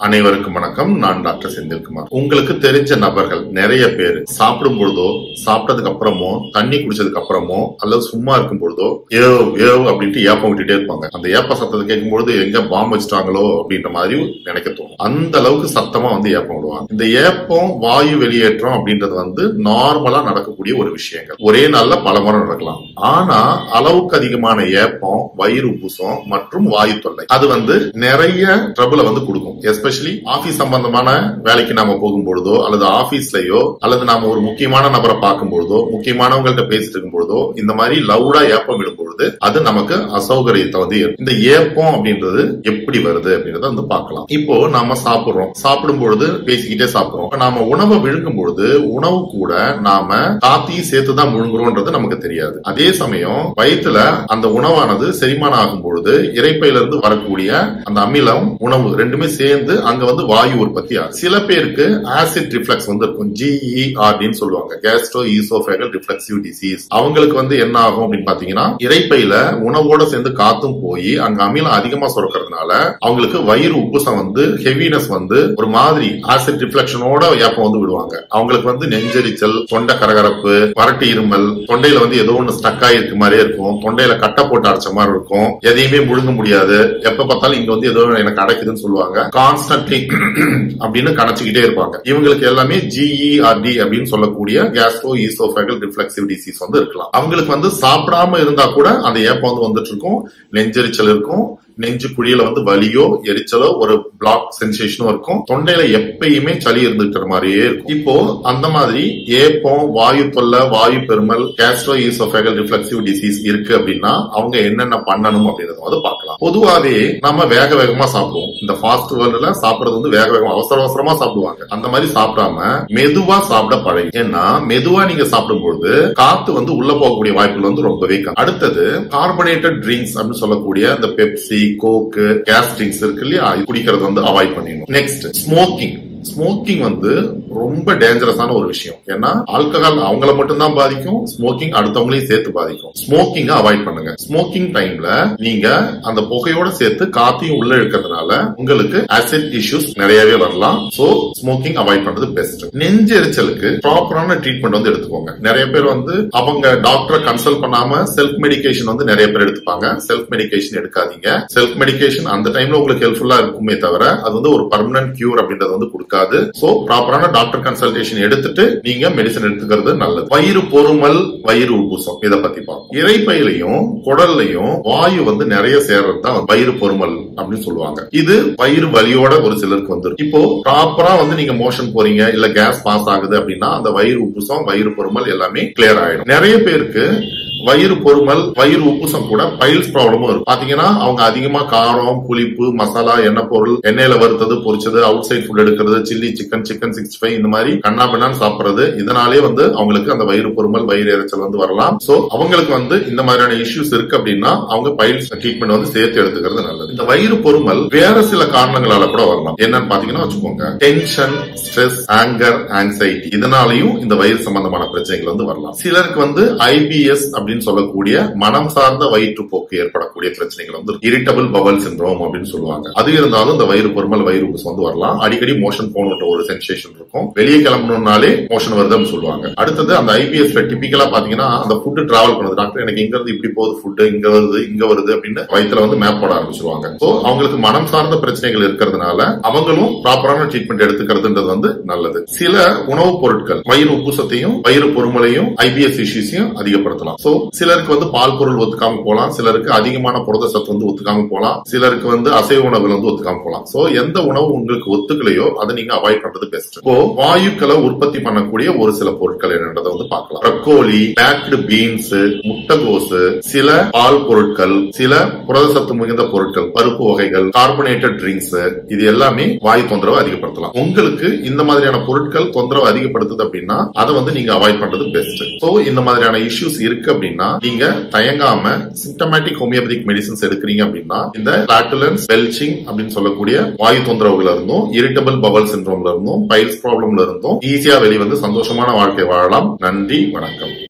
அனைவருக்கும் வணக்கம் நான் டாக்டர் செந்தில்குமார் உங்களுக்கு தெரிஞ்ச நபர்கள் நிறைய பேர் சாப்பிடும் பொழுதோ சாப்பிட்டதுக்கு அப்புறமோ தண்ணி குடிச்சதுக்கு அப்புறமோ அல்லது சும்மா இருக்கும் பொழுதோ ஏவ் ஏவ் அப்படின்ட்டு ஏப்பம் விட்டுட்டே இருப்பாங்க அந்த ஏப்ப சத்தத்தை கேட்கும் பொழுது எங்க பாம்பு வச்சிட்டாங்களோ அப்படின்ற மாதிரி நினைக்க தோணும் அந்த அளவுக்கு சத்தமா வந்து ஏப்பம் விடுவாங்க இந்த ஏப்பம் வாயு வெளியேற்றம் அப்படின்றது வந்து நார்மலா நடக்கக்கூடிய ஒரு விஷயங்கள் ஒரே நாள்ல பல முறை நடக்கலாம் ஆனா அளவுக்கு அதிகமான ஏப்பம் வயிறு உப்புசம் மற்றும் வாயு தொல்லை அது வந்து நிறைய ட்ரபிள வந்து கொடுக்கும் எஸ்பெஷலி ஆபீஸ் சம்பந்தமான வேலைக்கு நாம போகும் பொழுதோ அல்லது ஆபீஸ்லயோ அல்லது நாம ஒரு முக்கியமான நபரை பார்க்கும் பொழுதோ முக்கியமானவங்கள்ட்ட பேசிட்டு இருக்கும் பொழுதோ இந்த மாதிரி லவுடா ஏப்பம் விடும் பொழுது அது நமக்கு அசௌகரியத்தை வந்து ஏற்படும். இந்த ஏப்பம் அப்படின்றது எப்படி வருது அப்படின்றத வந்து பார்க்கலாம் இப்போ நாம சாப்பிடுறோம் சாப்பிடும் பொழுது பேசிக்கிட்டே சாப்பிடுறோம் இப்ப நாம உணவை விழுங்கும் பொழுது உணவு கூட நாம காத்தையும் சேர்த்து தான் முழுங்குறோம்ன்றது நமக்கு தெரியாது அதே சமயம் வயிற்றுல அந்த உணவானது செரிமானம் ஆகும் பொழுது இறைப்பையில இருந்து வரக்கூடிய அந்த அமிலம் உணவு ரெண்டுமே சேர்ந்து அங்க வந்து வாயு உற்பத்தி ஆகும் சில பேருக்கு ஆசிட் ரிஃப்ளெக்ஸ் வந்து இருக்கும் ஜிஇஆர்டின்னு சொல்லுவாங்க கேஸ்ட்ரோ ஈசோஃபேகல் ரிஃப்ளெக்சிவ் டிசீஸ் அவங்களுக்கு வந்து என்ன ஆகும் அப்படின்னு பாத்தீங்கன்னா இறைப்பையில உணவோட சேர்ந்து காத்தும் போய் அங்க அமிலம் அதிகமா சுரக்கிறதுனால அவங்களுக்கு வயிறு உப்புசம் வந்து ஹெவினஸ் வந்து ஒரு மாதிரி ஆசிட் ரிஃப்ளெக்ஷனோட ஏப்பம் வந்து விடுவாங்க அவங்களுக்கு வந்து நெஞ்செரிச்சல் தொண்டை கரகரப்பு வறட்டு இருமல் தொண்டையில வந்து ஏதோ ஒண்ணு ஸ்டக் ஆகிருக்க மாதிரியே இருக்கும் தொண்டையில கட்டை போட்டு அடைச்ச மாதிரி இருக்கும் எதையுமே முழுங்க முடியாது எப்ப பார்த்தாலும் இங்க வந்து ஏதோ எனக்கு அடைக்குதுன்னு சொல்லுவாங்க கான்ஸ்டன்ட்லி அப்படின்னு கணச்சுக்கிட்டே இருப்பாங்க இவங்களுக்கு எல்லாமே ஜிஇஆர்டி அப்படின்னு சொல்லக்கூடிய கேஸ்ட்ரோ ஈசோஃபேகல் ரிஃப்ளெக்சிவ் டிசீஸ் வந்து இருக்கலாம் அவங்களுக்கு வந்து சாப்பிடாம இருந்தா கூட அந்த ஏப்பம் வந்து வந்துட்டு இருக்கும் நெஞ்செரிச்சல் இருக்கும் நெஞ்சு குழியில வந்து வலியோ எரிச்சலோ ஒரு பிளாக் சென்சேஷனும் இருக்கும் தொண்டையில எப்பயுமே சளி இருந்துகிற மாதிரியே இருக்கும் இப்போ அந்த மாதிரி ஏப்பம் வாயு தொல்லை வாயு பெருமல் கேஸ்ட்ரோ ஈசோஃபேகல் ரிஃப்ளெக்சிவ் டிசீஸ் இருக்கு அப்படின்னா அவங்க என்னென்ன பண்ணணும் அப்படின்றத வந்து பார்க்கலாம் பொதுவாவே நம்ம வேக வேகமா சாப்பிடுவோம் இந்த ஃபாஸ்ட் வேர்ல்டுல சாப்பிடுறது வந்து வேக வேகமா அவசர அவசரமா சாப்பிடுவாங்க அந்த மாதிரி சாப்பிடாம மெதுவா சாப்பிட பழகி ஏன்னா மெதுவா நீங்க சாப்பிடும்போது காத்து வந்து உள்ள போகக்கூடிய வாய்ப்புகள் வந்து ரொம்பவே கம்மி அடுத்தது கார்பனேட்டட் ட்ரிங்க்ஸ் அப்படின்னு சொல்லக்கூடிய இந்த பெப்சி கோக்கு கேஸ் ட்ரிங்க்ஸ் இருக்கு இல்லையா இது குடிக்கிறது வந்து அவாய்ட் பண்ணிடணும் நெக்ஸ்ட் ஸ்மோக்கிங் ஸ்மோக்கிங் வந்து ரொம்ப டேஞ்சரஸான ஒரு விஷயம் ஏன்னா ஆல்கஹால் அவங்கள மட்டும்தான் பாதிக்கும் ஸ்மோக்கிங் அடுத்தவங்களையும் சேர்த்து பாதிக்கும் ஸ்மோக்கிங்க அவாய்ட் பண்ணுங்க ஸ்மோக்கிங் டைம்ல நீங்க அந்த புகையோட சேர்த்து காத்தையும் உள்ள இழுக்கிறதுனால உங்களுக்கு ஆசிட் இஷ்யூஸ் நிறையவே வரலாம் சோ ஸ்மோக்கிங் அவாய்ட் பண்றது பெஸ்ட் நெஞ்செரிச்சலுக்கு ப்ராப்பரான ட்ரீட்மெண்ட் வந்து எடுத்துக்கோங்க நிறைய பேர் வந்து அவங்க டாக்டரை கன்சல்ட் பண்ணாம செல்ஃப் மெடிகேஷன் வந்து நிறைய பேர் எடுத்துப்பாங்க செல்ஃப் மெடிகேஷன் எடுக்காதீங்க செல்ஃப் மெடிகேஷன் அந்த டைம்ல உங்களுக்கு ஹெல்ப்ஃபுல்லா இருக்குமே தவிர அது வந்து ஒரு பர்மனன்ட் கியூர் அப்படின்றது வந்து கொடுக்காது சோ ப்ராப்பரான டாக்டர் கன்சல்டேஷன் எடுத்துட்டு நீங்க மெடிசன் எடுத்துக்கிறது நல்லது வயிறு பொறுமல் வயிறு உப்புசம் இதை பத்தி பார்ப்போம் இறைப்பையிலையும் குடல்லையும் வாயு வந்து நிறைய சேர்றது தான் வயிறு பொறுமல் அப்படின்னு சொல்லுவாங்க இது வயிறு வலியோட ஒரு சிலருக்கு வந்துடும் இப்போ ப்ராப்பரா வந்து நீங்க மோஷன் போறீங்க இல்ல கேஸ் பாஸ் ஆகுது அப்படின்னா அந்த வயிறு உப்புசம் வயிறு பொறுமல் எல்லாமே கிளியர் ஆயிடும் நிறைய பேருக்கு வயிறு பொறுமல் வயிறு உப்புசம் கூட பைல்ஸ் ப்ராப்ளமும் இருக்கும் பாத்தீங்கன்னா அவங்க அதிகமா காரம் புளிப்பு மசாலா எண்ணெய் பொருள் எண்ணெயில வறுத்தது பொரிச்சது அவுட் சைட் ஃபுட் எடுக்கிறது chilli chicken chicken sixty five இந்த மாதிரி கண்ணா பின்னான்னு சாப்பிடுறது இதனாலே வந்து அவங்களுக்கு அந்த வயிறு பொறுமல் வயிறு எரிச்சல் வந்து வரலாம் சோ அவங்களுக்கு வந்து இந்த மாதிரியான இஷ்யூஸ் இருக்கு அப்படின்னா அவங்க பைல்ஸ் ட்ரீட்மெண்ட் வந்து சேர்த்து எடுத்துக்கிறது நல்லது இந்த வயிறு பொறுமல் வேற சில காரணங்களால கூட வரலாம் என்னன்னு பாத்தீங்கன்னா வச்சுக்கோங்க டென்ஷன் ஸ்ட்ரெஸ் ஆங்கர் ஆங்ஸைட்டி இதனாலையும் இந்த வயிறு சம்பந்தமான பிரச்சனைகள் வந்து வரலாம் சிலருக்கு வந்து ஐபிஎஸ் அப்படின்னு சொல்லக்கூடிய மனம் சார்ந்த வயிற்றுப்போக்கு ஏற்படக்கூடிய பிரச்சனைகள் வந்து இரிட்டபிள் பவல் சிண்ட்ரோம் அப்படின்னு சொல்லுவாங்க அது இருந்தாலும் இந்த வயிறு பொறுமல் வயிறு உப்புசம் வந்து வரலாம் அடிக்கடி மோஷன் போகணுன்ற ஒரு சென்சேஷன் இருக்கும் வெளியே கிளம்பணும்னாலே மோஷன் வருதுன்னு சொல்லுவாங்க அடுத்தது அந்த ஐபிஎஸ்ல டிபிக்கலா பாத்தீங்கன்னா அந்த ஃபுட் டிராவல் பண்ணுது டாக்டர் எனக்கு இங்க இருந்து இப்படி போகுது ஃபுட் இங்க வருது இங்க வருது அப்படின்னு வயிற்றுல வந்து மேப் போட ஆரம்பிச்சிருவாங்க சோ அவங்களுக்கு மனம் சார்ந்த பிரச்சனைகள் இருக்கிறதுனால அவங்களும் ப்ராப்பரான ட்ரீட்மெண்ட் எடுத்துக்கிறதுன்றது வந்து நல்லது சில உணவுப் பொருட்கள் வயிறு உப்புசத்தையும் வயிறு பொறுமலையும் ஐபிஎஸ் இஷ்யூஸையும் அதிகப்படுத்தலாம் சோ சிலருக்கு வந்து பால் பொருள் ஒத்துக்காம போகலாம் சிலருக்கு அதிகமான புரத சத்து வந்து ஒத்துக்காம போகலாம் சிலருக்கு வந்து அசைவ உணவுகள் வந்து ஒத்துக்காம போகலாம் சோ எந்த உணவு உங்களுக்கு ஒத்துக்கலையோ அதை நீங்க அவாய்ட் பண்றது பெஸ்ட் இப்போ வாயுக்களை உற்பத்தி பண்ணக்கூடிய ஒரு சில பொருட்கள் என்னன்றதை வந்து பார்க்கலாம் ப்ரக்கோலி பேக்டு பீன்ஸ் முட்டைகோசு சில பால் பொருட்கள் சில புரத சத்து மிகுந்த பொருட்கள் பருப்பு வகைகள் கார்பனேட்டட் ட்ரிங்க்ஸ் இது எல்லாமே வாயு தொந்தரவு அதிகப்படுத்தலாம் உங்களுக்கு இந்த மாதிரியான பொருட்கள் தொந்தரவு அதிகப்படுத்துது அப்படின்னா அதை வந்து நீங்க அவாய்ட் பண்றது பெஸ்ட் சோ இந்த மாதிரியான இஷ்யூஸ் இருக்கு அப்படின்னா நீங்க தயங்காம சிம்டமேட்டிக் ஹோமியோபதிக் மெடிசன்ஸ் எடுக்கிறீங்க அப்படின்னா இந்த பிளாட்டுலன்ஸ் பெல்ச்சிங் அப்படின்னு சொல்லக்கூடிய வாயு தொந்தரவுல இருந்தும் இரிட்டபிள் பவல் சிண்ட்ரோம்ல இருந்தும் பைல்ஸ் ப்ராப்ளம்ல இருந்தும் ஈஸியா வெளிவந்து சந்தோஷமான வாழ்க்கை வாழலாம் நன்றி வணக்கம்